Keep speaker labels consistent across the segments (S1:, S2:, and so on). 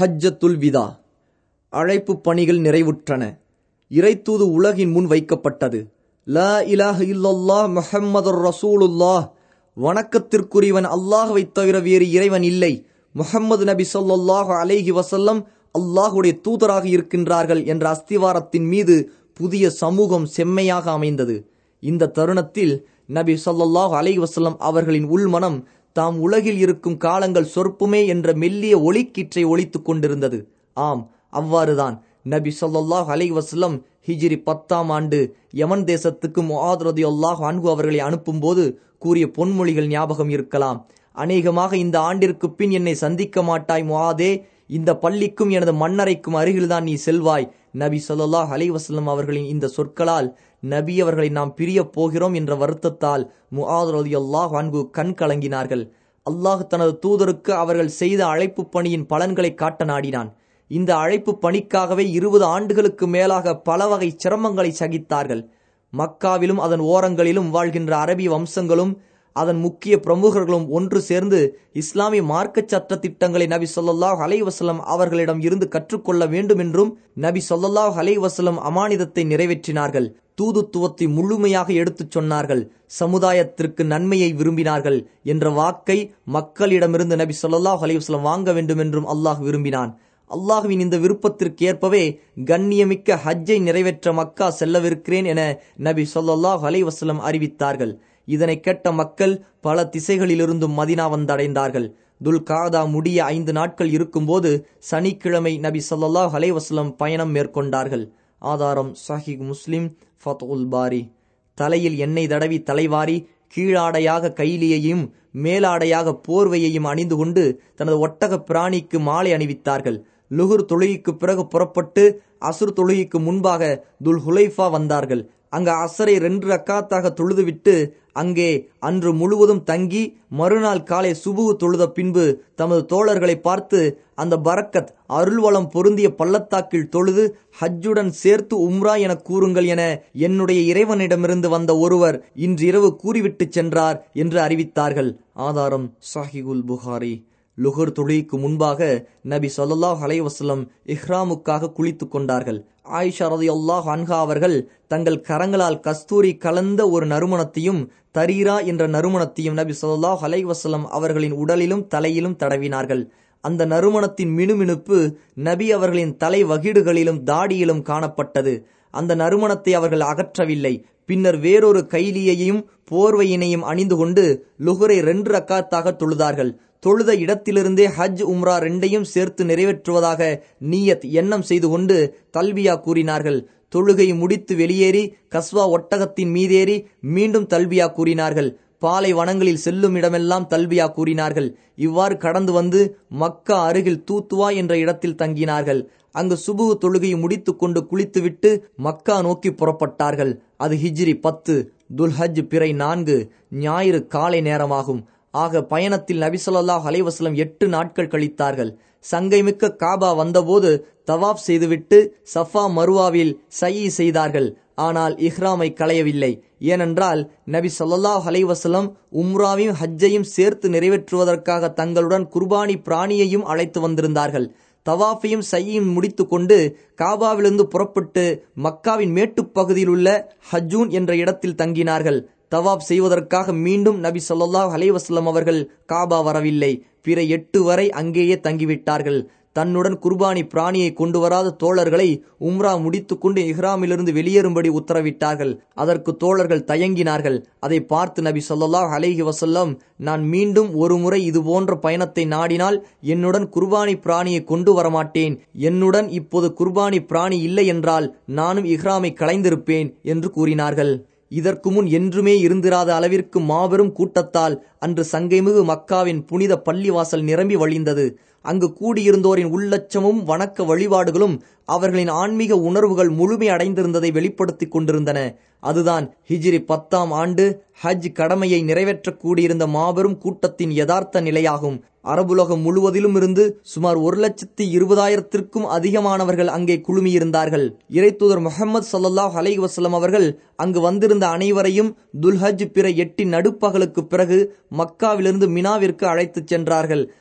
S1: ஹஜ்ஜத்துல் விதா அழைப்பு பணிகள் நிறைவுற்றன இறைத்தூது உலகின் முன் வைக்கப்பட்டது லா இலாஹ இல்லல்லாஹ் முஹம்மது ரசூலுல்லாஹ் வணக்கத்திற்குரியவன் அல்லாஹ்வைத் தவிர வேறு இறைவன் இல்லை முஹம்மது நபி ஸல்லல்லாஹு அலைஹி வஸல்லம் அல்லாஹுடைய தூதராக இருக்கின்றார்கள் என்ற அஸ்திவாரத்தின் மீது புதிய சமூகம் செம்மையாக அமைந்தது இந்த தருணத்தில் நபி ஸல்லல்லாஹு அலைஹி வஸல்லம் அவர்களின் உள்மனம் தாம் உலகில் இருக்கும் காலங்கள் சொற்புமே என்ற மெல்லிய ஒளிக்கீற்றை ஒலித்துக் கொண்டிருந்தது ஆம் அவ்வாறுதான் நபி ஸல்லல்லாஹு அலைஹி வஸல்லம் ஹிஜ்ரி பத்தாம் ஆண்டு யமன் தேசத்துக்கு முஆத் ரதியல்லாஹு அன்ஹு அவர்களை அனுப்பும்போது கூறிய பொன்மொழிகள் ஞாபகம் இருக்கலாம் அநேகமாக இந்த ஆண்டிற்கு பின் என்னை சந்திக்க மாட்டாய் முஆதே இந்த பள்ளிக்கும் எனது மன்னரைக்கும் அருகில்தான் நீ செல்வாய் நபி ஸல்லல்லாஹு அலைஹி வஸல்லம் அவர்களின் இந்த சொற்களால் நபி அவர்களை நாம் பிரியப் போகிறோம் என்ற வருத்தத்தால் முஆத் ரலியல்லாஹு அன்ஹு கண் கலங்கினார்கள் அல்லாஹ் தனது தூதருக்கு அவர்கள் செய்த அழைப்பு பணியின் பலன்களை காட்ட நாடினான் இந்த அழைப்பு பணிக்காகவே இருபது ஆண்டுகளுக்கு மேலாக பல வகை சிரமங்களை சகித்தார்கள் மக்காவிலும் அதன் ஓரங்களிலும் வாழ்கின்ற அரபி வம்சங்களும் அதன் முக்கிய பிரமுகர்களும் ஒன்று சேர்ந்து இஸ்லாமிய மார்க்க சட்ட திட்டங்களை நபி ஸல்லல்லாஹு அலைஹி வஸல்லம் அவர்களிடம் இருந்து கற்றுக்கொள்ள வேண்டும் என்றும் நபி ஸல்லல்லாஹு அலைஹி வஸல்லம் அமானிதத்தை நிறைவேற்றினார்கள் தூதுத்துவத்தை முழுமையாக எடுத்துச் சொன்னார்கள் சமுதாயத்திற்கு நன்மையை விரும்பினார்கள் என்ற வாக்கை மக்களிடமிருந்து நபி ஸல்லல்லாஹு அலைஹி வஸல்லம் வாங்க வேண்டும் என்றும் அல்லாஹ் விரும்பினான் அல்லாஹுவின் இந்த விருப்பத்திற்கு ஏற்பவே கண்ணியமிக்க ஹஜ்ஜை நிறைவேற்ற மக்கா செல்லவிருக்கிறேன் என நபி ஸல்லல்லாஹு அலைஹி வஸல்லம் அறிவித்தார்கள் இதனை கேட்ட மக்கள் பல திசைகளிலிருந்தும் மதினா வந்தடைந்தார்கள் துல் காதா முடிய ஐந்து நாட்கள் இருக்கும்போது சனிக்கிழமை நபி ஸல்லல்லாஹு அலைஹி வஸல்லம் பயணம் மேற்கொண்டார்கள் ஆதாரம் சஹிக் முஸ்லிம் ஃபத்உல் பாரி தலையில் எண்ணெய் தடவி தலைவாரி கீழாடையாக கைலியையும் மேலாடையாக போர்வையையும் அணிந்து கொண்டு தனது ஒட்டக பிராணிக்கு மாலை அணிவித்தார்கள் லுகுர் தொழுகைக்கு பிறகு புறப்பட்டு அசுர் தொழுகைக்கு முன்பாக துல் ஹுலைஃபா வந்தார்கள் அங்கு அசரை ரெண்டு ரக்காத்தாக தொழுதுவிட்டு அங்கே அன்று முழுவதும் தங்கி மறுநாள் காலை சுபுகு தொழுத பின்பு தமது தோழர்களை பார்த்து அந்த பரக்கத் அருள்வளம் பொருந்திய பள்ளத்தாக்கில் தொழுது ஹஜ்ஜுடன் சேர்த்து உம்ரா என கூறுங்கள் என என்னுடைய இறைவனிடமிருந்து வந்த ஒருவர் இன்று இரவு கூறிவிட்டு சென்றார் என்று அறிவித்தார்கள் ஆதாரம் சாஹிகுல் புகாரி லுகர் தொழுகைக்கு முன்பாக நபி ஸல்லல்லாஹு அலைஹி வஸல்லம் இஹ்ராமுக்காக குளித்துக் கொண்டார்கள் ஆயிஷா ரலியல்லாஹு அன்ஹா அவர்கள் தங்கள் கரங்களால் கஸ்தூரி கலந்த ஒரு நறுமணத்தையும் தரீரா என்ற நறுமணத்தையும் நபி ஸல்லல்லாஹு அலைஹி வஸல்லம் அவர்களின் உடலிலும் தலையிலும் தடவினார்கள் அந்த நறுமணத்தின் மினுமினுப்பு நபி அவர்களின் தலை வகிடுகளிலும் தாடியிலும் காணப்பட்டது அந்த நறுமணத்தை அவர்கள் அகற்றவில்லை பின்னர் வேறொரு கைலியையும் போர்வையினையும் அணிந்து கொண்டு லுகுரை ரெண்டு ரக்காத்தாக தொழுதார்கள் தொழுத இடத்திலிருந்தே ஹஜ் உம்ரா ரெண்டையும் சேர்த்து நிறைவேற்றுவதாக நீயத் எண்ணம் செய்து கொண்டு தல்பியா கூறினார்கள் தொழுகை முடித்து வெளியேறி கஸ்வா ஒட்டகத்தின் மீதேறி மீண்டும் தல்பியா கூறினார்கள் பாலை வனங்களில் செல்லும் இடமெல்லாம் தல்பியா கூறினார்கள் இவ்வாறு கடந்து வந்து மக்கா அருகில் தூத்துவா என்ற இடத்தில் தங்கினார்கள் அங்கு சுபுகு தொழுகையை முடித்துக்கொண்டு குளித்துவிட்டு மக்கா நோக்கி புறப்பட்டார்கள் அது ஹிஜ்ரி பத்து துல்ஹஜ் பிறை நான்கு ஞாயிறு காலை நேரமாகும் ஆக பயணத்தில் நபிசல்லாஹ் அலைவாஸ்லம் எட்டு நாட்கள் கழித்தார்கள் சங்கைமிக்க காபா வந்தபோது தவாப் செய்துவிட்டு சஃபா மருவாவில் சயி செய்தார்கள் ஆனால் இஹ்ராமை களையவில்லை ஏனென்றால் நபி சொல்லாஹ் அலைவசலம் உம்ராவையும் ஹஜ்ஜையும் சேர்த்து நிறைவேற்றுவதற்காக தங்களுடன் குர்பானி பிராணியையும் அழைத்து வந்திருந்தார்கள் தவாஃபையும் சையையும் முடித்து கொண்டு காபாவிலிருந்து புறப்பட்டு மக்காவின் மேட்டுப் பகுதியில் உள்ள ஹஜூன் என்ற இடத்தில் தங்கினார்கள் தவாப் செய்வதற்காக மீண்டும் நபி சொல்லாஹ் அலைவாஸ்லம் அவர்கள் காபா வரவில்லை பிற எட்டு வரை அங்கேயே தங்கிவிட்டார்கள் தன்னுடன் குர்பானி பிராணியை கொண்டு வராத தோழர்களை உம்ரா முடித்துக்கொண்டு இஹ்ராமிலிருந்து வெளியேறும்படி உத்தரவிட்டார்கள் அதற்கு தோழர்கள் தயங்கினார்கள் அதை பார்த்து நபி சொல்லாஹ் அலைஹி வசல்லம் நான் மீண்டும் ஒரு முறை இது போன்ற பயணத்தை நாடினால் என்னுடன் குர்பானி பிராணியை கொண்டு வரமாட்டேன் என்னுடன் இப்போது குர்பானி பிராணி இல்லை என்றால் நானும் இஹ்ராமை களைந்திருப்பேன் என்று கூறினார்கள் இதற்கு முன் என்றுமே இருந்திராத அளவிற்கு மாபெரும் கூட்டத்தால் அன்று சங்கைமிகு மக்காவின் புனித பள்ளிவாசல் நிரம்பி வழிந்தது அங்கு கூடியிருந்தோரின் உள்ளச்சமும் வணக்க வழிபாடுகளும் அவர்களின் ஆன்மீக உணர்வுகள் முழுமை அடைந்திருந்ததை வெளிப்படுத்திக் கொண்டிருந்தன அதுதான் ஹிஜ்ரி பத்தாம் ஆண்டு ஹஜ் கடமையை நிறைவேற்றக் கூடியிருந்த மாபெரும் கூட்டத்தின் யதார்த்த நிலையாகும் அரபுலகம் முழுவதிலும் இருந்து சுமார் ஒரு லட்சத்தி இருபதாயிரத்திற்கும் அதிகமானவர்கள் அங்கே குழுமியிருந்தார்கள் இறைத்தூதர் முகமது சல்லாஹ் அலை வசலம் அவர்கள் அங்கு வந்திருந்த அனைவரையும் துல்ஹஜ் பிற எட்டின் நடுப்பகலுக்கு பிறகு மக்காவிலிருந்து மினாவிற்கு அழைத்துச் சென்றார்கள்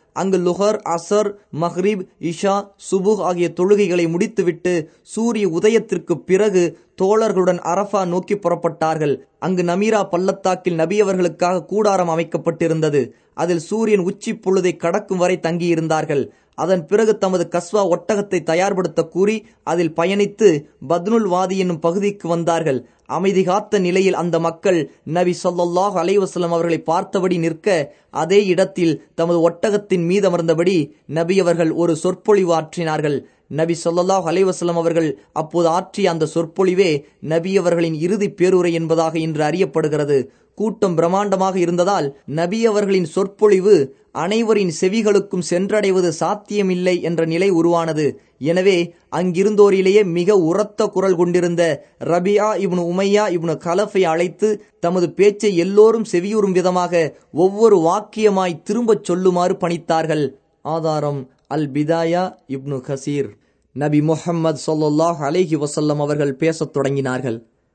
S1: அங்கு லுஹர் அசர் மஹ்ரிப் இஷா சுபுஹ் ஆகிய தொழுகைகளை முடித்துவிட்டு சூரிய உதயத்திற்கு பிறகு தோழர்களுடன் அரஃபா நோக்கி புறப்பட்டார்கள் அங்கு நமீரா பள்ளத்தாக்கில் நபி அவர்களுக்காக கூடாரம் அமைக்கப்பட்டிருந்தது அதில் சூரியன் உச்சி பொழுதை கடக்கும் வரை தங்கியிருந்தார்கள் அதன் பிறகு தமது கஸ்வா ஒட்டகத்தை தயார்படுத்த கூறி அதில் பயணித்து பத்னுல் வாதி என்னும் பகுதிக்கு வந்தார்கள் அமைதி காத்த நிலையில் அந்த மக்கள் நபி சொல்லாஹ் அலைவசலம் அவர்களை பார்த்தபடி நிற்க அதே இடத்தில் தமது ஒட்டகத்தின் மீதமர்ந்தபடி நபி அவர்கள் ஒரு சொற்பொழிவு ஆற்றினார்கள் நபி சொல்லாஹ் அலைவசலம் அவர்கள் அப்போது ஆற்றிய அந்த சொற்பொழிவே நபி அவர்களின் இறுதி பேருரை என்பதாக இன்று அறியப்படுகிறது கூட்டம் பிரம்மாண்டமாக இருந்ததால் நபி அவர்களின் சொற்பொழிவு அனைவரின் செவிகளுக்கும் சென்றடைவது சாத்தியமில்லை என்ற நிலை உருவானது எனவே அங்கிருந்தோரிலேயே மிக உரத்த குரல் கொண்டிருந்த ரபியா இப்னு உமையா இப்னு கலஃபை அழைத்து தமது பேச்சை எல்லோரும் செவியுறும் விதமாக ஒவ்வொரு வாக்கியமாய் திரும்பச் சொல்லுமாறு பணித்தார்கள் ஆதாரம் அல் பிதாயா இப்னு கசீர் நபி முஹம்மது சொல்லாஹ் அலேஹி வசல்லம் அவர்கள் பேசத் தொடங்கினார்கள்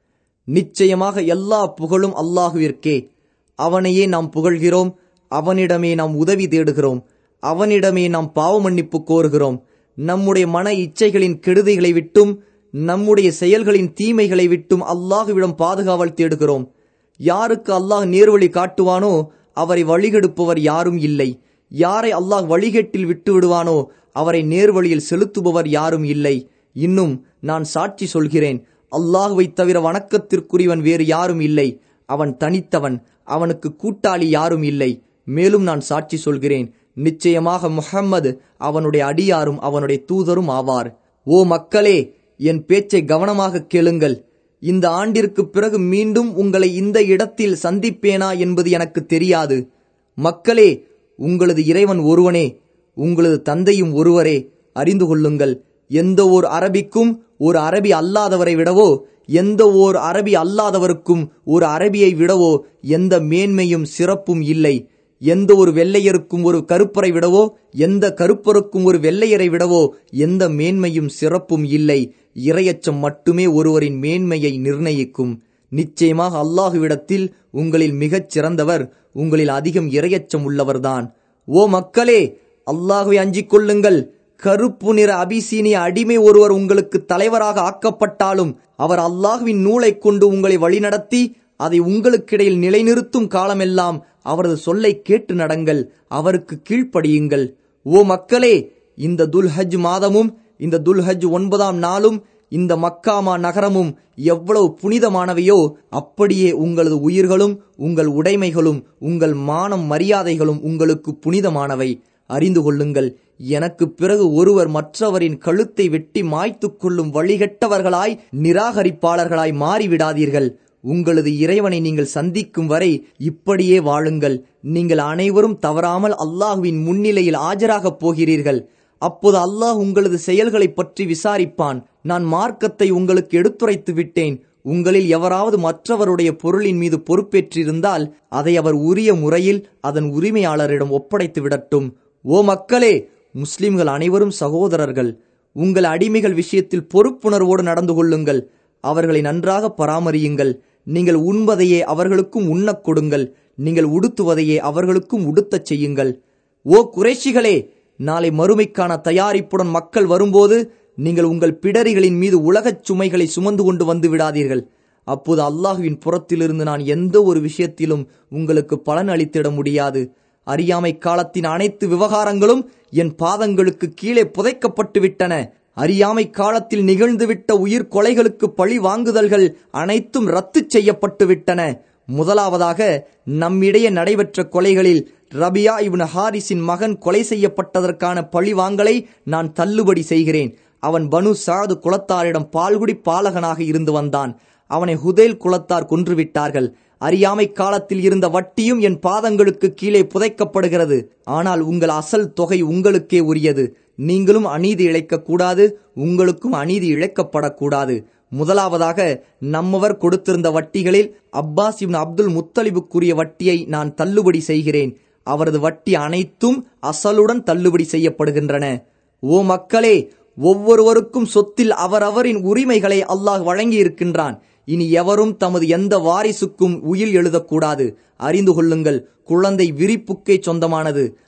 S1: நிச்சயமாக எல்லா புகழும் அல்லாஹுவிற்கே அவனையே நாம் புகழ்கிறோம் அவனிடமே நாம் உதவி தேடுகிறோம் அவனிடமே நாம் பாவ மன்னிப்பு கோருகிறோம் நம்முடைய மன இச்சைகளின் கெடுதிகளை விட்டும் நம்முடைய செயல்களின் தீமைகளை விட்டும் அல்லாஹுவிடம் பாதுகாவல் தேடுகிறோம் யாருக்கு அல்லாஹ் நேர்வழி காட்டுவானோ அவரை வழிகெடுப்பவர் யாரும் இல்லை யாரை அல்லாஹ் வழிகேட்டில் விட்டு விடுவானோ அவரை நேர்வழியில் செலுத்துபவர் யாரும் இல்லை இன்னும் நான் சாட்சி சொல்கிறேன் அல்லாஹுவை தவிர வணக்கத்திற்குரியவன் வேறு யாரும் இல்லை அவன் தனித்தவன் அவனுக்கு கூட்டாளி யாரும் இல்லை மேலும் நான் சாட்சி சொல்கிறேன் நிச்சயமாக முஹம்மது அவனுடைய அடியாரும் அவனுடைய தூதரும் ஆவார் ஓ மக்களே என் பேச்சை கவனமாக கேளுங்கள் இந்த ஆண்டிற்கு பிறகு மீண்டும் உங்களை இந்த இடத்தில் சந்திப்பேனா என்பது எனக்கு தெரியாது மக்களே உங்களது இறைவன் ஒருவனே உங்களது தந்தையும் ஒருவரே அறிந்து கொள்ளுங்கள் எந்த ஓர் அரபிக்கும் ஒரு அரபி அல்லாதவரை விடவோ எந்த ஓர் அரபி அல்லாதவருக்கும் ஒரு அரபியை விடவோ எந்த மேன்மையும் சிறப்பும் இல்லை எந்த ஒரு வெள்ளையருக்கும் ஒரு கருப்பரை விடவோ எந்த கருப்பருக்கும் ஒரு வெள்ளையரை விடவோ எந்த மேன்மையும் சிறப்பும் இல்லை இரையச்சம் மட்டுமே ஒருவரின் மேன்மையை நிர்ணயிக்கும் நிச்சயமாக அல்லாஹுவிடத்தில் உங்களில் மிகச் சிறந்தவர் உங்களில் அதிகம் இரையச்சம் உள்ளவர்தான் ஓ மக்களே அல்லாஹுவை அஞ்சிக் கொள்ளுங்கள் கருப்பு நிற அபிசீனிய அடிமை ஒருவர் உங்களுக்கு தலைவராக ஆக்கப்பட்டாலும் அவர் அல்லாஹுவின் நூலை கொண்டு உங்களை வழிநடத்தி அதை உங்களுக்கிடையில் நிலைநிறுத்தும் காலமெல்லாம் அவரது சொல்லை கேட்டு நடங்கள் அவருக்கு கீழ்ப்படியுங்கள் ஓ மக்களே இந்த துல்ஹஜ் மாதமும் இந்த துல்ஹஜ் ஒன்பதாம் நாளும் இந்த மக்காமா நகரமும் எவ்வளவு புனிதமானவையோ அப்படியே உங்களது உயிர்களும் உங்கள் உடைமைகளும் உங்கள் மானம் மரியாதைகளும் உங்களுக்கு புனிதமானவை அறிந்து கொள்ளுங்கள் எனக்கு பிறகு ஒருவர் மற்றவரின் கழுத்தை வெட்டி மாய்த்து கொள்ளும் வழிகட்டவர்களாய் நிராகரிப்பாளர்களாய் மாறிவிடாதீர்கள் உங்களது இறைவனை நீங்கள் சந்திக்கும் வரை இப்படியே வாழுங்கள் நீங்கள் அனைவரும் தவறாமல் அல்லாஹுவின் முன்னிலையில் ஆஜராகப் போகிறீர்கள் அப்போது அல்லாஹ் உங்களது செயல்களை பற்றி விசாரிப்பான் நான் மார்க்கத்தை உங்களுக்கு எடுத்துரைத்து விட்டேன் உங்களில் எவராவது மற்றவருடைய பொருளின் மீது பொறுப்பேற்றிருந்தால் அதை அவர் உரிய முறையில் அதன் உரிமையாளரிடம் ஒப்படைத்து விடட்டும் ஓ மக்களே முஸ்லிம்கள் அனைவரும் சகோதரர்கள் உங்கள் அடிமைகள் விஷயத்தில் பொறுப்புணர்வோடு நடந்து கொள்ளுங்கள் அவர்களை நன்றாக பராமரியுங்கள் நீங்கள் உண்பதையே அவர்களுக்கும் உண்ணக் கொடுங்கள் நீங்கள் உடுத்துவதையே அவர்களுக்கும் உடுத்தச் செய்யுங்கள் ஓ குறைஷிகளே நாளை மறுமைக்கான தயாரிப்புடன் மக்கள் வரும்போது நீங்கள் உங்கள் பிடரிகளின் மீது உலகச் சுமைகளை சுமந்து கொண்டு வந்து விடாதீர்கள் அப்போது அல்லாஹுவின் புறத்திலிருந்து நான் எந்த ஒரு விஷயத்திலும் உங்களுக்கு பலன் அளித்திட முடியாது அறியாமை காலத்தின் அனைத்து விவகாரங்களும் என் பாதங்களுக்கு கீழே புதைக்கப்பட்டு விட்டன அறியாமை காலத்தில் நிகழ்ந்துவிட்ட உயிர் கொலைகளுக்கு பழி வாங்குதல்கள் அனைத்தும் ரத்து செய்யப்பட்டு விட்டன முதலாவதாக நம்மிடையே நடைபெற்ற கொலைகளில் ரபியா இப்னு ஹாரிஸின் மகன் கொலை செய்யப்பட்டதற்கான பழி வாங்கலை நான் தள்ளுபடி செய்கிறேன் அவன் பனு சாது குலத்தாரிடம் பால்குடி பாலகனாக இருந்து வந்தான் அவனை ஹுதேல் குலத்தார் கொன்றுவிட்டார்கள் அறியாமை காலத்தில் இருந்த வட்டியும் என் பாதங்களுக்கு கீழே புதைக்கப்படுகிறது ஆனால் உங்கள் அசல் தொகை உங்களுக்கே உரியது நீங்களும் அநீதி இழைக்கக்கூடாது உங்களுக்கும் அநீதி இழைக்கப்படக்கூடாது முதலாவதாக நம்மவர் கொடுத்திருந்த வட்டிகளில் அப்பாஸ் இப்னு அப்துல் முத்தலிபுக்குரிய வட்டியை நான் தள்ளுபடி செய்கிறேன் அவரது வட்டி அனைத்தும் அசலுடன் தள்ளுபடி செய்யப்படுகின்றன ஓ மக்களே ஒவ்வொருவருக்கும் சொத்தில் அவரவரின் உரிமைகளை அல்லாஹ் வழங்கி இருக்கின்றான் இனி எவரும் தமது எந்த வாரிசுக்கும் உயில் எழுதக்கூடாது அறிந்து கொள்ளுங்கள் குழந்தை விரிப்புக்கே சொந்தமானது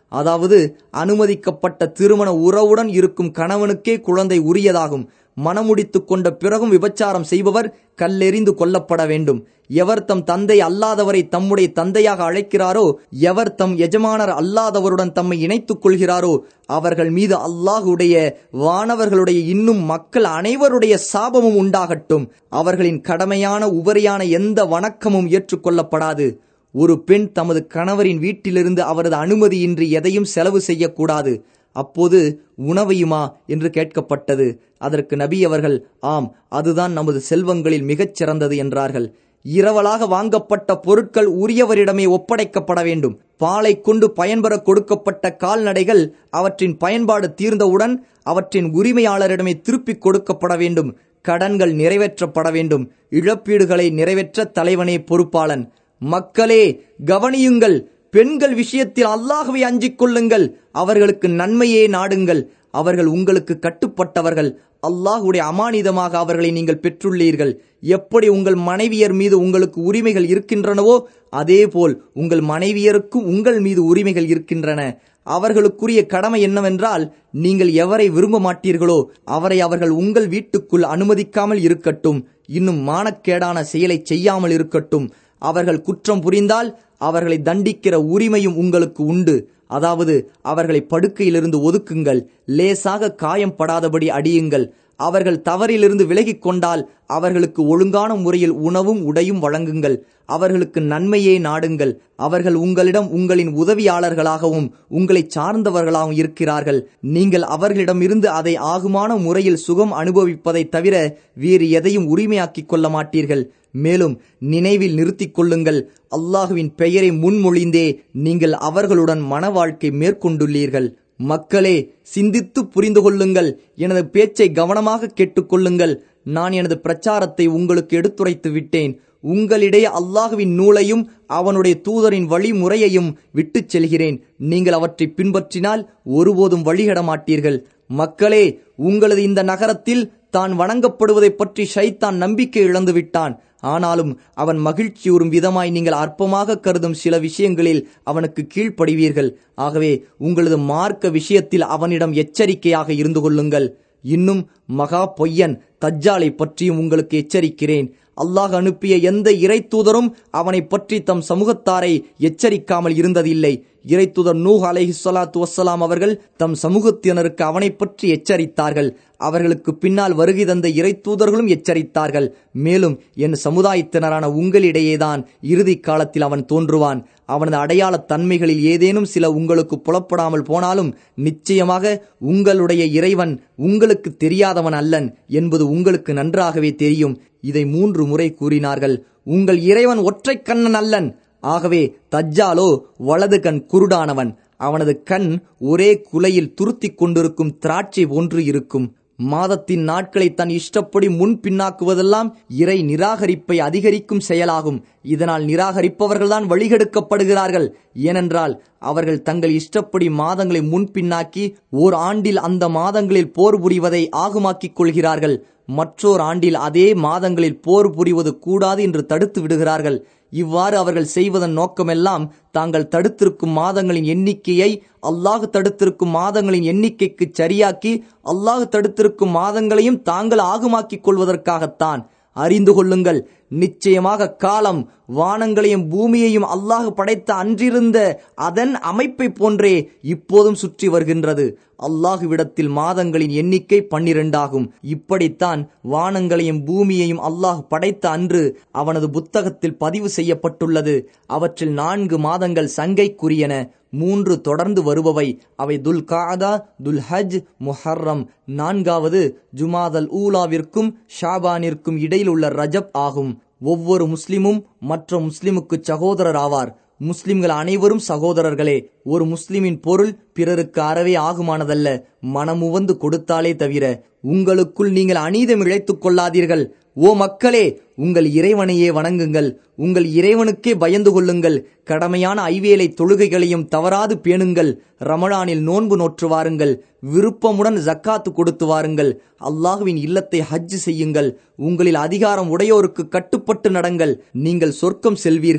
S1: அதாவது அனுமதிக்கப்பட்ட திருமண உறவுடன் இருக்கும் கணவனுக்கே குழந்தை உரியதாகும் மணமுடித்துக் கொண்ட பிறகும் விபச்சாரம் செய்பவர் கல்லெறிந்து கொல்லப்பட வேண்டும் எவர் தம் தந்தை அல்லாதவரை தம்முடைய தந்தையாக அழைக்கிறாரோ எவர் தம் எஜமானர் அல்லாதவருடன் தம்மை இணைத்துக் கொள்கிறாரோ அவர்கள் மீது அல்லாஹுடைய வானவர்களுடைய இன்னும் மக்கள் அனைவருடைய சாபமும் உண்டாகட்டும் அவர்களின் கடமையான உபரியான எந்த வணக்கமும் ஏற்றுக்கொள்ளப்படாது ஒரு பெண் தமது கணவரின் வீட்டிலிருந்து அவரது அனுமதியின்றி எதையும் செலவு செய்யக்கூடாது அப்போது உணவையுமா என்று கேட்கப்பட்டது அதற்கு நபி அவர்கள் ஆம் அதுதான் நமது செல்வங்களில் மிகச் சிறந்தது என்றார்கள் இரவலாக வாங்கப்பட்ட பொருட்கள் உரியவரிடமே ஒப்படைக்கப்பட வேண்டும் பாலை கொண்டு பயன்பெற கொடுக்கப்பட்ட கால்நடைகள் அவற்றின் பயன்பாடு தீர்ந்தவுடன் அவற்றின் உரிமையாளரிடமே திருப்பிக் கொடுக்கப்பட வேண்டும் கடன்கள் நிறைவேற்றப்பட வேண்டும் இழப்பீடுகளை நிறைவேற்ற தலைவனே பொறுப்பாளன் மக்களே கவனியுங்கள் பெண்கள் விஷயத்தில் அல்லாஹுவை அஞ்சிக் கொள்ளுங்கள் அவர்களுக்கு நன்மையே நாடுங்கள் அவர்கள் உங்களுக்கு கட்டுப்பட்டவர்கள் அல்லாஹுடைய அமானிதமாக அவர்களை நீங்கள் பெற்றுள்ளீர்கள் எப்படி உங்கள் மனைவியர் மீது உங்களுக்கு உரிமைகள் இருக்கின்றனவோ அதேபோல் உங்கள் மனைவியருக்கும் உங்கள் மீது உரிமைகள் இருக்கின்றன அவர்களுக்குரிய கடமை என்னவென்றால் நீங்கள் எவரை விரும்ப மாட்டீர்களோ அவரை அவர்கள் உங்கள் வீட்டுக்குள் அனுமதிக்காமல் இருக்கட்டும் இன்னும் மானக்கேடான செயலை செய்யாமல் இருக்கட்டும் அவர்கள் குற்றம் புரிந்தால் அவர்களை தண்டிக்கிற உரிமையும் உங்களுக்கு உண்டு அதாவது அவர்களை படுக்கையிலிருந்து ஒதுக்குங்கள் லேசாக காயம் படாதபடி அடியுங்கள் அவர்கள் தவறிலிருந்து விலகிக் கொண்டால் அவர்களுக்கு ஒழுங்கான முறையில் உணவும் உடையும் வழங்குங்கள் அவர்களுக்கு நன்மையே நாடுங்கள் அவர்கள் உங்களிடம் உங்களின் உதவியாளர்களாகவும் உங்களை சார்ந்தவர்களாகவும் இருக்கிறார்கள் நீங்கள் அவர்களிடமிருந்து அதை ஆகுமான முறையில் சுகம் அனுபவிப்பதை தவிர வேறு எதையும் உரிமையாக்கிக் கொள்ள மாட்டீர்கள் மேலும் நினைவில் நிறுத்திக் கொள்ளுங்கள் அல்லாஹுவின் பெயரை முன்மொழிந்தே நீங்கள் அவர்களுடன் மன வாழ்க்கை மேற்கொண்டுள்ளீர்கள் மக்களே சிந்தித்து புரிந்து கொள்ளுங்கள் எனது பேச்சை கவனமாக கேட்டுக்கொள்ளுங்கள் நான் எனது பிரச்சாரத்தை உங்களுக்கு எடுத்துரைத்து விட்டேன் உங்களிடையே அல்லாஹுவின் நூலையும் அவனுடைய தூதரின் வழிமுறையையும் விட்டுச் செல்கிறேன் நீங்கள் அவற்றை பின்பற்றினால் ஒருபோதும் வழிகட மாட்டீர்கள் மக்களே உங்களது இந்த நகரத்தில் தான் வணங்கப்படுவதைப் பற்றி ஷைத்தான் நம்பிக்கை இழந்து விட்டான் ஆனாலும் அவன் மகிழ்ச்சியுறும் விதமாய் நீங்கள் அற்பமாக கருதும் சில விஷயங்களில் அவனுக்கு கீழ்ப்படிவீர்கள் ஆகவே உங்களது மார்க்க விஷயத்தில் அவனிடம் எச்சரிக்கையாக இருந்து கொள்ளுங்கள் இன்னும் மகா பொய்யன் தஜ்ஜாலை பற்றியும் உங்களுக்கு எச்சரிக்கிறேன் அல்லாஹ் அனுப்பிய எந்த இறை தூதரும் அவனை பற்றி தம் சமூகத்தாரை எச்சரிக்காமல் இருந்ததில்லை இறை தூதர் நூஹ் அலைஹி ஸலாத்து வஸ்ஸலாம் அவர்கள் தம் சமூகத்தினருக்கு அவனை பற்றி எச்சரித்தார்கள் அவர்களுக்கு பின்னால் வருகை தந்த இறை தூதர்களும் எச்சரித்தார்கள் மேலும் என் சமுதாயத்தினரான உங்களிடையேதான் இறுதி காலத்தில் அவன் தோன்றுவான் அவனது அடையாள தன்மைகளில் ஏதேனும் சில உங்களுக்கு புலப்படாமல் போனாலும் நிச்சயமாக உங்களுடைய இறைவன் உங்களுக்கு தெரியாதவன் அல்லன் என்பது உங்களுக்கு நன்றாகவே தெரியும் இதை மூன்று முறை கூறினார்கள் உங்கள் இறைவன் ஒற்றை கண்ணன் அல்லன் ஆகவே தஜ்ஜாலோ வலது கண் குருடானவன் அவனது கண் ஒரே குலையில் துருத்திக் கொண்டிருக்கும் திராட்சை போன்று இருக்கும் மாதத்தின் நாட்களை தன் இஷ்டப்படி முன் பின்னாக்குவதெல்லாம் இறை நிராகரிப்பை அதிகரிக்கும் செயலாகும் இதனால் நிராகரிப்பவர்கள்தான் வழிகெடுக்கப்படுகிறார்கள் ஏனென்றால் அவர்கள் தங்கள் இஷ்டப்படி மாதங்களை முன்பின்னாக்கி ஓர் ஆண்டில் அந்த மாதங்களில் போர் புரிவதை ஆகுமாக்கிக் கொள்கிறார்கள் மற்றோர் ஆண்டில் அதே மாதங்களில் போர் புரிவது கூடாது என்று தடுத்து விடுகிறார்கள் இவ்வாறு அவர்கள் செய்வதன் நோக்கமெல்லாம் தாங்கள் தடுத்திருக்கும் மாதங்களின் எண்ணிக்கையை அல்லாஹ் தடுத்திருக்கும் மாதங்களின் எண்ணிக்கைக்கு சரியாக்கி அல்லாஹ் தடுத்திருக்கும் மாதங்களையும் தாங்கள் ஆகுமாக்கிக் கொள்வதற்காகத்தான் அறிந்து கொள்ளுங்கள் நிச்சயமாக காலம் வானங்களையும் பூமியையும் அல்லாஹ் படைத்த அன்றிருந்த அதன் அமைப்பை போன்றே இப்போதும் சுற்றி வருகின்றது அல்லாஹுவிடத்தில் மாதங்களின் எண்ணிக்கை பன்னிரண்டாகும் இப்படித்தான் வானங்களையும் பூமியையும் அல்லாஹ் படைத்த அன்று அவனது புத்தகத்தில் பதிவு செய்யப்பட்டுள்ளது அவற்றில் நான்கு மாதங்கள் சங்கைக்குரியன மூன்று தொடர்ந்து வருபவை அவை துல் காதா துல் ஹஜ் முஹர்ரம் நான்காவது ஜுமாதல் ஊலாவிற்கும் ஷாபானிற்கும் இடையில் உள்ள ரஜப் ஆகும் ஒவ்வொரு முஸ்லிமும் மற்ற முஸ்லிமுக்கு சகோதரர் ஆவார் முஸ்லிம்கள் அனைவரும் சகோதரர்களே ஒரு முஸ்லிமின் பொருள் பிறருக்கு அறவே ஆகுமானதல்ல மனமுவந்து கொடுத்தாலே தவிர உங்களுக்குள் நீங்கள் அநீதம் இழைத்துக் கொள்ளாதீர்கள் ஓ மக்களே உங்கள் இறைவனையே வணங்குங்கள் உங்கள் இறைவனுக்கே பயந்து கொள்ளுங்கள் கடமையான ஐவேலை தொழுகைகளையும் தவறாது பேணுங்கள் ரமணானில் நோன்பு நோற்று வாருங்கள் விருப்பமுடன் ஜக்காத்து கொடுத்து வாருங்கள் அல்லாஹுவின் இல்லத்தை ஹஜ் செய்யுங்கள் உங்களில் அதிகாரம் உடையோருக்கு கட்டுப்பட்டு நடங்கள் நீங்கள் சொர்க்கம் செல்வீர்கள்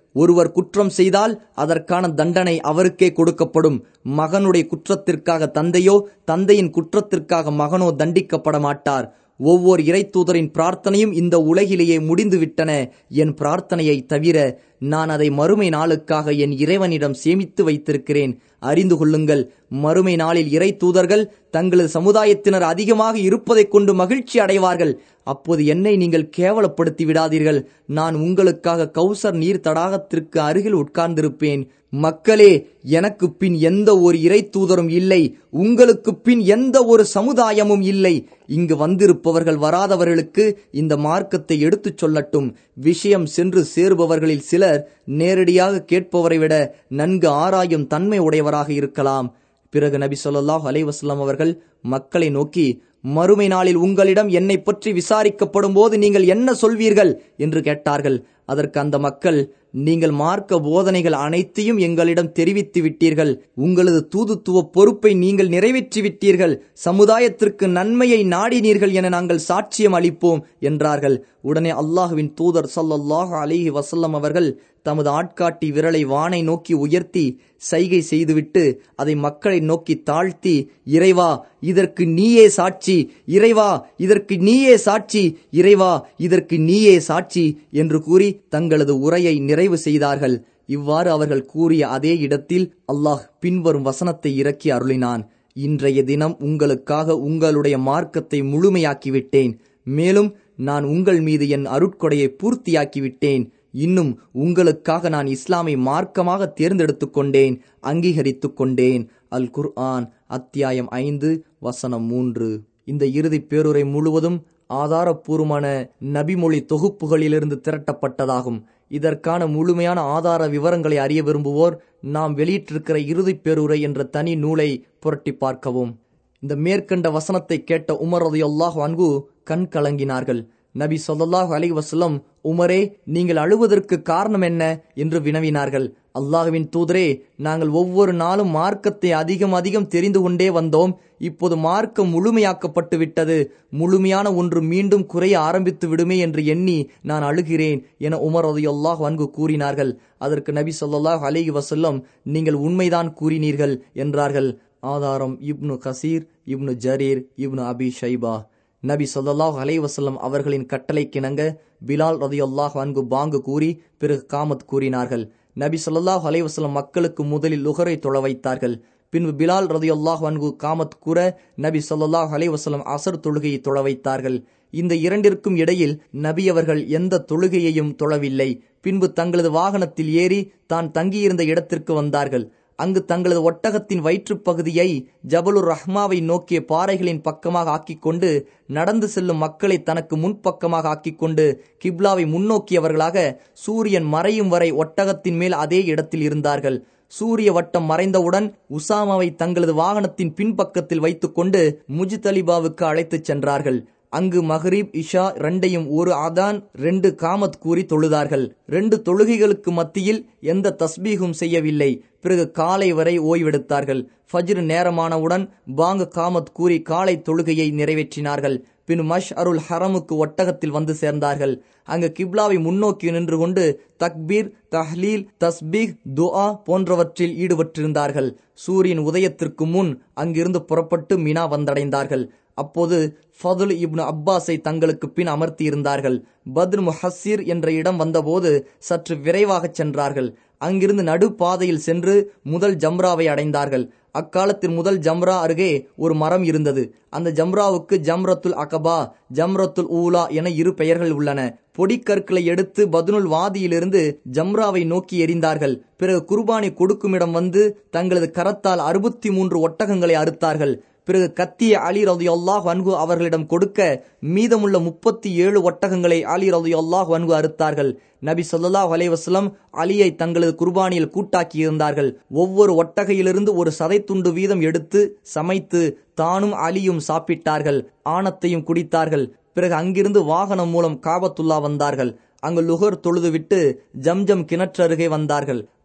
S1: ஒருவர் குற்றம் செய்தால் அதற்கான தண்டனை அவருக்கே கொடுக்கப்படும் மகனுடைய குற்றத்திற்காக தந்தையோ தந்தையின் குற்றத்திற்காக மகனோ தண்டிக்கப்பட மாட்டார் ஒவ்வொரு இறைத்தூதரின் பிரார்த்தனையும் இந்த உலகிலேயே முடிந்துவிட்டன என் பிரார்த்தனையை தவிர நான் அதை மறுமை நாளுக்காக என் இறைவனிடம் சேமித்து வைத்திருக்கிறேன் அறிந்து கொள்ளுங்கள் மறுமை நாளில் இறை தூதர்கள் தங்களது சமுதாயத்தினர் அதிகமாக இருப்பதைக் கொண்டு மகிழ்ச்சி அடைவார்கள் அப்போது என்னை நீங்கள் கேவலப்படுத்தி விடாதீர்கள் நான் உங்களுக்காக கௌசர் நீர் தடாகத்திற்கு அருகில் உட்கார்ந்திருப்பேன் மக்களே எனக்கு பின் எந்த ஒரு இறை தூதரும் இல்லை உங்களுக்கு பின் எந்த ஒரு சமுதாயமும் இல்லை இங்கு வந்திருப்பவர்கள் வராதவர்களுக்கு இந்த மார்க்கத்தை எடுத்துச் சொல்லட்டும் விஷயம் சென்று சேருபவர்களில் சிலர் நேரடியாக கேட்பவரை விட நன்கு ஆராயும் தன்மை உடையவராக இருக்கலாம் பிறகு நபி சொல்லாஹ் அலைவாஸ்லாம் அவர்கள் மக்களை நோக்கி மறுமை நாளில் உங்களிடம் என்னை பற்றி விசாரிக்கப்படும் போது நீங்கள் என்ன சொல்வீர்கள் என்று கேட்டார்கள் அதற்கு அந்த மக்கள் நீங்கள் மார்க்க போதனைகள் அனைத்தையும் எங்களிடம் தெரிவித்து விட்டீர்கள் உங்களது தூதுத்துவ பொறுப்பை நீங்கள் நிறைவேற்றி விட்டீர்கள் சமுதாயத்திற்கு நன்மையை நாடினீர்கள் என நாங்கள் சாட்சியம் அளிப்போம் என்றார்கள் உடனே அல்லாஹுவின் தூதர் சல்லல்லாஹு அலிஹி வசல்லம் அவர்கள் தமது ஆட்காட்டி விரலை வானை நோக்கி உயர்த்தி சைகை செய்துவிட்டு அதை மக்களை நோக்கி தாழ்த்தி இறைவா இதற்கு நீயே சாட்சி இறைவா இதற்கு நீயே சாட்சி இறைவா இதற்கு நீயே சாட்சி என்று கூறி தங்களது உரையை நிறைவு செய்தார்கள் இவ்வாறு அவர்கள் கூறிய அதே இடத்தில் அல்லாஹ் பின்வரும் வசனத்தை இறக்கி அருளினான் இன்றைய தினம் உங்களுக்காக உங்களுடைய மார்க்கத்தை முழுமையாக்கிவிட்டேன் மேலும் நான் உங்கள் மீது என் அருட்கொடையை பூர்த்தியாக்கிவிட்டேன் இன்னும் உங்களுக்காக நான் இஸ்லாமை மார்க்கமாக தேர்ந்தெடுத்துக் கொண்டேன் அங்கீகரித்துக் கொண்டேன் அல் குர்ஆன் அத்தியாயம் ஐந்து வசனம் மூன்று இந்த இறுதி பேருரை முழுவதும் ஆதாரப்பூர்வமான நபிமொழி தொகுப்புகளிலிருந்து திரட்டப்பட்டதாகும் இதற்கான முழுமையான ஆதார விவரங்களை அறிய விரும்புவோர் நாம் வெளியிட்டிருக்கிற இறுதி பேருரை என்ற தனி நூலை புரட்டி பார்க்கவும் இந்த மேற்கண்ட வசனத்தை கேட்ட உமர் ரதியுல்லாஹ் அன்கு கண் கலங்கினார்கள் நபி சொல்லாஹு அலி வசலம் உமரே நீங்கள் அழுவதற்கு காரணம் என்ன என்று வினவினார்கள் அல்லாஹுவின் தூதரே நாங்கள் ஒவ்வொரு நாளும் மார்க்கத்தை அதிகம் அதிகம் தெரிந்து கொண்டே வந்தோம் இப்போது மார்க்கம் முழுமையாக்கப்பட்டு விட்டது முழுமையான ஒன்று மீண்டும் குறைய ஆரம்பித்து விடுமே என்று எண்ணி நான் அழுகிறேன் என உமர் அதையொல்லாஹ் வன்கு கூறினார்கள் அதற்கு நபி சொல்லாஹ் அலிஹி வசல்லம் நீங்கள் உண்மைதான் கூறினீர்கள் என்றார்கள் ஆதாரம் இப்னு கசீர் இப்னு ஜரீர் இப்னு அபி ஷைபா நபி சொல்லாஹ் அலைவசல்லம் அவர்களின் கட்டளைக்கிணங்க பிலால் ரதியுல்லாஹ் அன்கு பாங்கு கூறி பிறகு காமத் கூறினார்கள் நபி சொல்லாஹ் அலைவசல்லம் மக்களுக்கு முதலில் லுகரை தொழ வைத்தார்கள் பின்பு பிலால் ரதியுல்லாஹ் அன்கு காமத் கூற நபி சொல்லாஹ் அலைவசல்லம் அசர் தொழுகையை தொழ வைத்தார்கள் இந்த இரண்டிற்கும் இடையில் நபி அவர்கள் எந்த தொழுகையையும் தொழவில்லை பின்பு தங்களது வாகனத்தில் ஏறி தான் தங்கியிருந்த இடத்திற்கு வந்தார்கள் அங்கு தங்களது ஒட்டகத்தின் வயிற்றுப் பகுதியை ஜபலுர் ரஹ்மாவை நோக்கிய பாறைகளின் பக்கமாக ஆக்கிக் கொண்டு நடந்து செல்லும் மக்களை தனக்கு முன்பக்கமாக ஆக்கிக் கொண்டு கிப்லாவை முன்னோக்கியவர்களாக சூரியன் மறையும் வரை ஒட்டகத்தின் மேல் அதே இடத்தில் இருந்தார்கள் சூரிய வட்டம் மறைந்தவுடன் உசாமாவை தங்களது வாகனத்தின் பின்பக்கத்தில் வைத்துக்கொண்டு முஜ்தலிபாவுக்கு அழைத்துச் சென்றார்கள் அங்கு மஹரீப் இஷா ரெண்டையும் ஒரு அதான் ரெண்டு காமத் கூறி தொழுதார்கள் ரெண்டு தொழுகைகளுக்கு மத்தியில் எந்த தஸ்பீகும் செய்யவில்லை பிறகு காலை வரை ஓய்வெடுத்தார்கள் ஃபஜ்ர் நேரமானவுடன் பாங்கு காமத் கூறி காலை தொழுகையை நிறைவேற்றினார்கள் பின் மஷ் அருள் ஹரமுக்கு ஒட்டகத்தில் வந்து சேர்ந்தார்கள் அங்கு கிப்லாவை முன்னோக்கி நின்று கொண்டு தக்பீர் தஹ்லீல் தஸ்பீக் துஆ போன்றவற்றில் ஈடுபட்டிருந்தார்கள் சூரியன் உதயத்திற்கு முன் அங்கிருந்து புறப்பட்டு மினா வந்தடைந்தார்கள் அப்போது ஃபதுல் இப்னு அப்பாஸை தங்களுக்கு பின் அமர்த்தியிருந்தார்கள் பத்ர் முஹஸ்ஸீர் என்ற இடம் வந்தபோது சற்று விரைவாகச் சென்றார்கள் அங்கிருந்து நடு பாதையில் சென்று முதல் ஜம்ராவை அடைந்தார்கள் அக்காலத்தில் முதல் ஜம்ரா அருகே ஒரு மரம் இருந்தது அந்த ஜம்ராவுக்கு ஜம்ரத்துல் அகபா ஜம்ரத்துல் ஊலா என இரு பெயர்கள் உள்ளன பொடிக்கற்களை எடுத்து பதுனுல் வாதியிலிருந்து ஜம்ராவை நோக்கி எறிந்தார்கள் பிறகு குர்பானி கொடுக்குமிடம் வந்து தங்களது கரத்தால் அறுபத்தி மூன்று ஒட்டகங்களை அறுத்தார்கள் பிறகு கத்திய அலி ரதி அல்லாஹ் வன்கு அவர்களிடம் கொடுக்க மீதமுள்ள முப்பத்தி ஏழு ஒட்டகங்களை அலி ரதி அல்லாஹ் வன்கு அறுத்தார்கள் நபி சொல்லாஹ் அலைவாஸ்லம் அலியை தங்களது குர்பானியில் கூட்டாக்கியிருந்தார்கள் ஒவ்வொரு ஒட்டகையிலிருந்து ஒரு சதை துண்டு வீதம் எடுத்து சமைத்து தானும் அலியும் சாப்பிட்டார்கள் ஆணத்தையும் குடித்தார்கள் பிறகு அங்கிருந்து வாகனம் மூலம் காபத்துல்லா வந்தார்கள் அங்கு லுகர் தொழுதுவிட்டு ஜம்ஜம் கிணற்றருகே வந்தார்கள்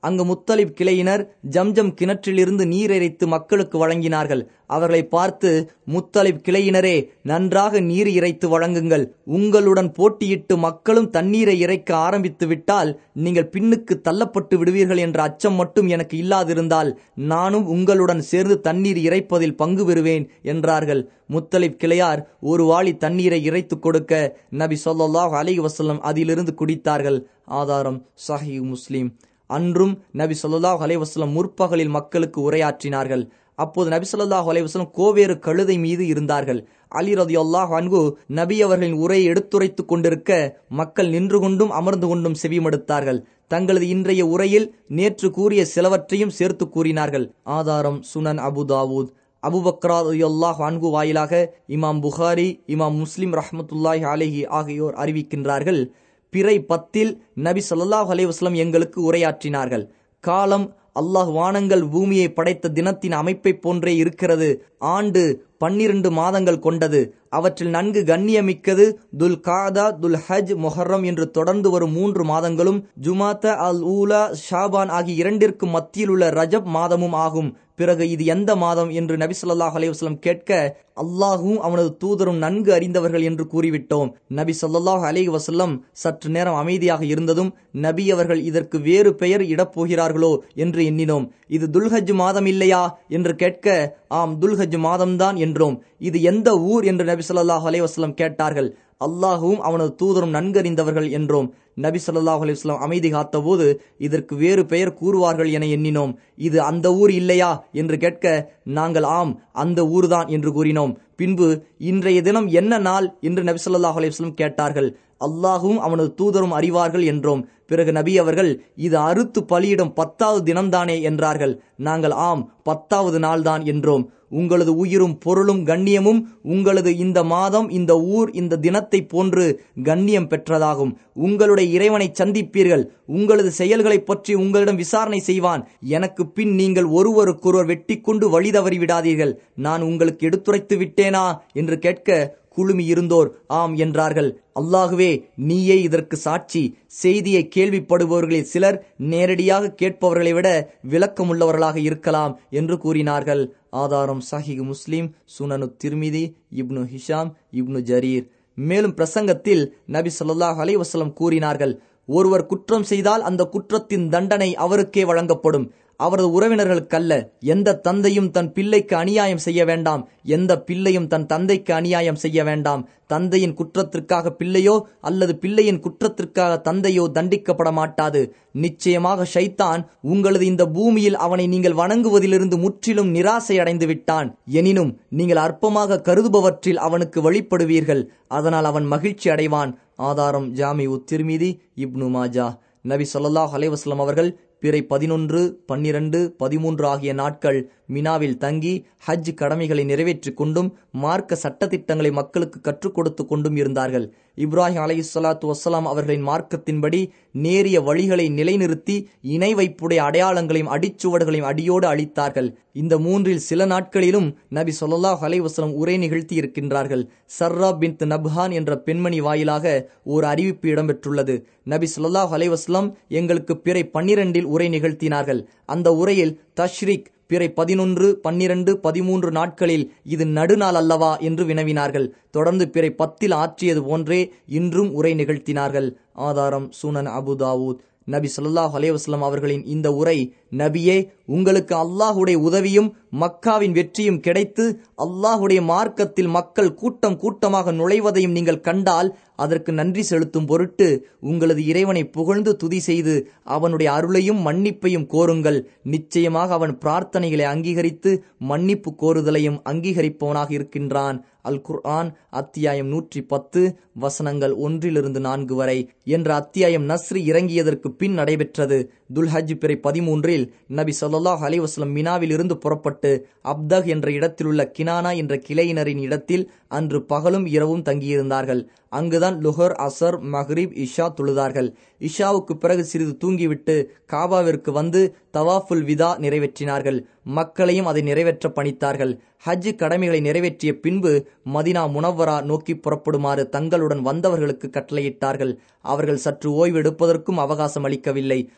S1: அங்கு முத்தலிப் கிளையினர் ஜம்ஜம் கிணற்றிலிருந்து நீர் இறைத்து மக்களுக்கு வழங்கினார்கள் அவர்களை பார்த்து முத்தலிப் கிளையினரே நன்றாக நீர் இறைத்து வழங்குங்கள் உங்களுடன் போட்டியிட்டு மக்களும் தண்ணீரை இறைக்க ஆரம்பித்து விட்டால் நீங்கள் பின்னுக்கு தள்ளப்பட்டு விடுவீர்கள் என்ற அச்சம் மட்டும் எனக்கு இல்லாதிருந்தால் நானும் உங்களுடன் சேர்ந்து தண்ணீர் இறைப்பதில் பங்கு பெறுவேன் என்றார்கள் முத்தலிப் கிளையார் ஒரு வாளி தண்ணீரை இறைத்து கொடுக்க நபி சொல்லாஹ் அலி வசல்லம் அதிலிருந்து குடித்தார்கள் ஆதாரம் சஹி முஸ்லிம் அன்றும் நபி சொல்லாஹ் அலைவாஸ்லம் முற்பகலில் மக்களுக்கு உரையாற்றினார்கள் அப்போது நபி சொல்லாஹ் அலைவாஸ்லம் கோவேறு கழுதை மீது இருந்தார்கள் அலி ரதி அல்லாஹ் அன்கு நபி அவர்களின் உரையை எடுத்துரைத்துக் கொண்டிருக்க மக்கள் நின்று கொண்டும் அமர்ந்து கொண்டும் செவிமடுத்தார்கள் தங்களது இன்றைய உரையில் நேற்று கூறிய சிலவற்றையும் சேர்த்து கூறினார்கள் ஆதாரம் சுனன் அபு தாவூத் அபுபக்ரா அல்லாஹ் அன்கு வாயிலாக இமாம் புகாரி இமாம் முஸ்லிம் ரஹமத்துல்லாஹி அலேஹி ஆகியோர் அறிவிக்கின்றார்கள் பிறை பத்தில் நபி சொல்லாஹ் அலைவாஸ்லம் எங்களுக்கு உரையாற்றினார்கள் காலம் அல்லாஹ் வானங்கள் பூமியை படைத்த தினத்தின் அமைப்பை போன்றே இருக்கிறது ஆண்டு பன்னிரண்டு மாதங்கள் கொண்டது அவற்றில் நன்கு கண்ணியமிக்கது துல் காதா துல் ஹஜ் மொஹர்ரம் என்று தொடர்ந்து வரும் மூன்று மாதங்களும் ஜுமாத்த அல் ஊலா ஷாபான் ஆகிய இரண்டிற்கு மத்தியில் உள்ள ரஜப் மாதமும் ஆகும் பிறகு இது எந்த மாதம் என்று நபி சொல்லாஹ் அலைவாஸ்லம் கேட்க அல்லாஹும் அவனது தூதரும் நன்கு அறிந்தவர்கள் என்று கூறிவிட்டோம் நபி சொல்லாஹ் அலி வசல்லம் சற்று நேரம் அமைதியாக இருந்ததும் நபி அவர்கள் இதற்கு வேறு பெயர் இடப்போகிறார்களோ என்று எண்ணினோம் இது துல்ஹஜ் மாதம் இல்லையா என்று கேட்க ஆம் துல்ஹஜ் மாதம்தான் என்றோம் இது எந்த ஊர் என்று நபி சொல்லாஹ் அலைவாஸ்லம் கேட்டார்கள் அல்லாஹுவும் அவனது தூதரும் நன்கறிந்தவர்கள் என்றோம் நபி சொல்லாஹ் அலிஸ்லாம் அமைதி காத்தபோது இதற்கு வேறு பெயர் கூறுவார்கள் என எண்ணினோம் இது அந்த ஊர் இல்லையா என்று கேட்க நாங்கள் ஆம் அந்த ஊர்தான் என்று கூறினோம் பின்பு இன்றைய தினம் என்ன நாள் என்று நபி சொல்லாஹ் அலிஸ்லாம் கேட்டார்கள் அல்லாஹும் அவனது தூதரும் அறிவார்கள் என்றோம் பிறகு நபி அவர்கள் இது அறுத்து பலியிடும் பத்தாவது தினம்தானே என்றார்கள் நாங்கள் ஆம் பத்தாவது நாள்தான் என்றோம் உங்களது உயிரும் பொருளும் கண்ணியமும் உங்களது இந்த மாதம் இந்த ஊர் இந்த தினத்தை போன்று கண்ணியம் பெற்றதாகும் உங்களுடைய இறைவனை சந்திப்பீர்கள் உங்களது செயல்களை பற்றி உங்களிடம் விசாரணை செய்வான் எனக்கு பின் நீங்கள் ஒருவருக்கொருவர் வெட்டி கொண்டு வழி தவறி விடாதீர்கள் நான் உங்களுக்கு எடுத்துரைத்து விட்டேனா என்று கேட்க குழுமி இருந்தோர் ஆம் என்றார்கள் அல்லாகுவே நீயே இதற்கு சாட்சி செய்தியை கேள்விப்படுபவர்களில் சிலர் நேரடியாக கேட்பவர்களை விட விளக்கமுள்ளவர்களாக இருக்கலாம் என்று கூறினார்கள் ஆதாரம் Sahih Muslim Sunan Tirmidhi Ibn Hisham Ibn Jarir மேலும் பிரசங்கத்தில் நபி சொல்லாஹ் அலைவசலம் கூறினார்கள் ஒருவர் குற்றம் செய்தால் அந்த குற்றத்தின் தண்டனை அவருக்கே வழங்கப்படும் அவரது உறவினர்களுக்கல்ல எந்த தந்தையும் தன் பிள்ளைக்கு அநியாயம் செய்ய வேண்டாம் எந்த பிள்ளையும் தன் தந்தைக்கு அநியாயம் செய்ய வேண்டாம் தந்தையின் குற்றத்திற்காக பிள்ளையோ அல்லது பிள்ளையின் குற்றத்திற்காக தந்தையோ தண்டிக்கப்பட மாட்டாது நிச்சயமாக ஷைத்தான் உங்களது இந்த பூமியில் அவனை நீங்கள் வணங்குவதிலிருந்து முற்றிலும் நிராசை அடைந்து விட்டான் எனினும் நீங்கள் அற்பமாக கருதுபவற்றில் அவனுக்கு வழிபடுவீர்கள் அதனால் அவன் மகிழ்ச்சி அடைவான் ஆதாரம் ஜாமி உத்திர்மீதி இப்னு மாஜா நபி சொல்லாஹ் அலைவாஸ்லம் அவர்கள் பிறை பதினொன்று பன்னிரண்டு பதிமூன்று ஆகிய நாட்கள் மினாவில் தங்கி ஹஜ் கடமைகளை நிறைவேற்றிக் கொண்டும் மார்க்க சட்டத்திட்டங்களை மக்களுக்கு கற்றுக் கொடுத்து கொண்டும் இருந்தார்கள் இப்ராஹிம் அலை சலாத்து வசலாம் அவர்களின் மார்க்கத்தின்படி நேரிய வழிகளை நிலைநிறுத்தி இணை வைப்புடைய அடையாளங்களையும் அடிச்சுவடுகளையும் அடியோடு அளித்தார்கள் இந்த மூன்றில் சில நாட்களிலும் நபி சொல்லாஹ் அலைவசலம் உரை நிகழ்த்தி இருக்கின்றார்கள் சர்ரா பின் நப்ஹான் என்ற பெண்மணி வாயிலாக ஒரு அறிவிப்பு இடம்பெற்றுள்ளது நபி சொல்லாஹ் அலைவாஸ்லாம் எங்களுக்கு பிறை பன்னிரண்டில் உரை நிகழ்த்தினார்கள் அந்த உரையில் தஷ்ரிக் பிறை பதினொன்று பன்னிரண்டு பதிமூன்று நாட்களில் இது நடுநாள் அல்லவா என்று வினவினார்கள் தொடர்ந்து பிறை பத்தில் ஆற்றியது போன்றே இன்றும் உரை நிகழ்த்தினார்கள் ஆதாரம் சூனன் அபுதாவூத் நபி சொல்லாஹ் அலேவாஸ்லாம் அவர்களின் இந்த உரை நபியே உங்களுக்கு அல்லாஹுடைய உதவியும் மக்காவின் வெற்றியும் கிடைத்து அல்லாஹுடைய மார்க்கத்தில் மக்கள் கூட்டம் கூட்டமாக நுழைவதையும் நீங்கள் கண்டால் அதற்கு நன்றி செலுத்தும் பொருட்டு உங்களது இறைவனை புகழ்ந்து துதி செய்து அவனுடைய அருளையும் மன்னிப்பையும் கோருங்கள் நிச்சயமாக அவன் பிரார்த்தனைகளை அங்கீகரித்து மன்னிப்பு கோருதலையும் அங்கீகரிப்பவனாக இருக்கின்றான் அல் குர்ஆன் அத்தியாயம் நூற்றி பத்து வசனங்கள் ஒன்றிலிருந்து நான்கு வரை என்ற அத்தியாயம் நஸ்ரி இறங்கியதற்கு பின் நடைபெற்றது துல்ஹஜ் பிறை பதிமூன்றில் நபி சொல்லாஹ் அலிவாஸ்லம் மினாவில் இருந்து புறப்பட்டு அப்தக் என்ற இடத்தில் உள்ள கினானா என்ற கிளையினரின் இடத்தில் அன்று பகலும் இரவும் தங்கியிருந்தார்கள் அங்குதான் லுஹர் அசர் மஹ்ரிப் இஷா தொழுதார்கள் இஷாவுக்கு பிறகு சிறிது தூங்கிவிட்டு காபாவிற்கு வந்து தவாஃபுல் விதா நிறைவேற்றினார்கள் மக்களையும் அதை நிறைவேற்ற பணித்தார்கள் ஹஜ் கடமைகளை நிறைவேற்றிய பின்பு மதினா முனவரா நோக்கி புறப்படுமாறு தங்களுடன் வந்தவர்களுக்கு கட்டளையிட்டார்கள் அவர்கள் சற்று ஓய்வெடுப்பதற்கும் அவகாசம் அளிக்கவில்லை அல்லாஹ்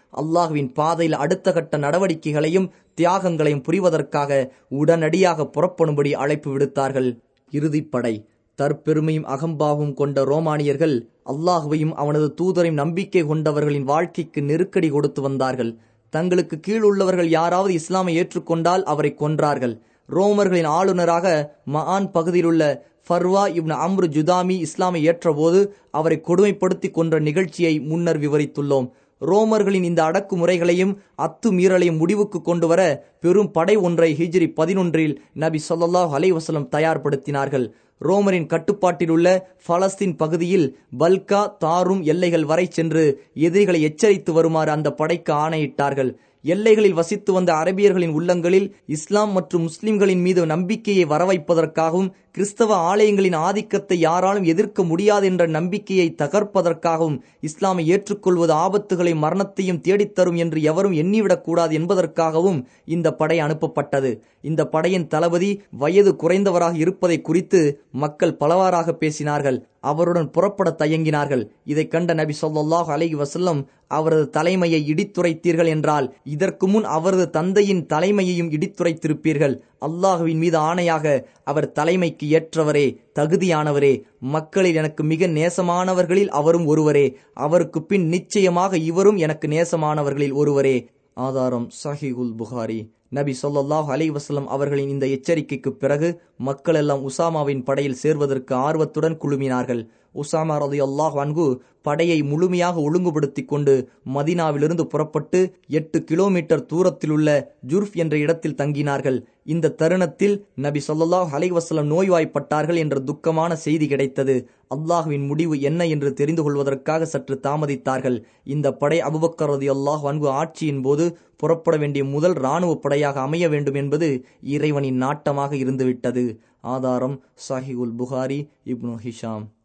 S1: அல்லாஹுவின் பாதையில் அடுத்த கட்ட நடவடிக்கைகளையும் தியாகங்களையும் புரிவதற்காக உடனடியாக புறப்படும்படி அழைப்பு விடுத்தார்கள் இறுதிப்படை தற்பெருமையும் அகம்பாவும் கொண்ட ரோமானியர்கள் அல்லாஹுவையும் அவனது தூதரையும் நம்பிக்கை கொண்டவர்களின் வாழ்க்கைக்கு நெருக்கடி கொடுத்து வந்தார்கள் தங்களுக்கு கீழ் உள்ளவர்கள் யாராவது இஸ்லாமை ஏற்றுக்கொண்டால் அவரை கொன்றார்கள் ரோமர்களின் ஆளுநராக மஆன் பகுதியிலுள்ள ஃபர்வா இப்னு அம்ரு ஜுதாமி இஸ்லாமை ஏற்றபோது அவரை கொடுமைப்படுத்தி கொன்ற நிகழ்ச்சியை முன்னர் விவரித்துள்ளோம் ரோமர்களின் இந்த அடக்குமுறைகளையும் அத்துமீறலையும் முடிவுக்கு கொண்டு வர பெரும் படை ஒன்றை ஹிஜ்ரி பதினொன்றில் நபி சொல்லாஹ் அலைவசலம் தயார்படுத்தினார்கள் ரோமரின் கட்டுப்பாட்டில் உள்ள பலஸ்தீன் பகுதியில் பல்கா தாரும் எல்லைகள் வரை சென்று எதிரிகளை எச்சரித்து வருமாறு அந்த படைக்கு ஆணையிட்டார்கள் எல்லைகளில் வசித்து வந்த அரபியர்களின் உள்ளங்களில் இஸ்லாம் மற்றும் முஸ்லிம்களின் மீது நம்பிக்கையை வரவைப்பதற்காகவும் கிறிஸ்தவ ஆலயங்களின் ஆதிக்கத்தை யாராலும் எதிர்க்க முடியாது என்ற நம்பிக்கையை தகர்ப்பதற்காகவும் இஸ்லாமை ஏற்றுக்கொள்வது ஆபத்துகளை மரணத்தையும் தேடித்தரும் என்று எவரும் எண்ணிவிடக்கூடாது என்பதற்காகவும் இந்த படை அனுப்பப்பட்டது இந்த படையின் தளபதி வயது குறைந்தவராக இருப்பதை குறித்து மக்கள் பலவாறாக பேசினார்கள் அவருடன் புறப்பட தயங்கினார்கள் இதை கண்ட நபி சொல்லாஹ் அலஹி வசல்லம் அவரது தலைமையை இடித்துரைத்தீர்கள் என்றால் இதற்கு முன் அவரது தந்தையின் தலைமையையும் இடித்துரைத்திருப்பீர்கள் அல்லாஹுவின் மீது ஆணையாக அவர் தலைமைக்கு ஏற்றவரே தகுதியானவரே மக்களில் எனக்கு மிக நேசமானவர்களில் அவரும் ஒருவரே அவருக்கு பின் நிச்சயமாக இவரும் எனக்கு நேசமானவர்களில் ஒருவரே ஆதாரம் சஹிகுல் புகாரி நபி சொல்லாஹ் அலி வசலம் அவர்களின் இந்த எச்சரிக்கைக்கு பிறகு மக்கள் எல்லாம் உசாமாவின் படையில் சேர்வதற்கு ஆர்வத்துடன் குழுமினார்கள் உசாமா ரதி அல்லாஹ் அன்கு படையை முழுமையாக ஒழுங்குபடுத்தி கொண்டு மதினாவிலிருந்து புறப்பட்டு எட்டு கிலோமீட்டர் தூரத்தில் உள்ள ஜுர்ஃப் என்ற இடத்தில் தங்கினார்கள் இந்த தருணத்தில் நபி சொல்லாஹ் அலைவசலம் நோய்வாய்ப்பட்டார்கள் என்ற துக்கமான செய்தி கிடைத்தது அல்லாஹுவின் முடிவு என்ன என்று தெரிந்து கொள்வதற்காக சற்று தாமதித்தார்கள் இந்த படை அபுபக்கர் ரதி அல்லாஹ் அன்பு ஆட்சியின் போது புறப்பட வேண்டிய முதல் இராணுவ படையாக அமைய வேண்டும் என்பது இறைவனின் நாட்டமாக இருந்துவிட்டது ஆதாரம் சாஹிகுல் புகாரி இப்னு ஹிஷாம்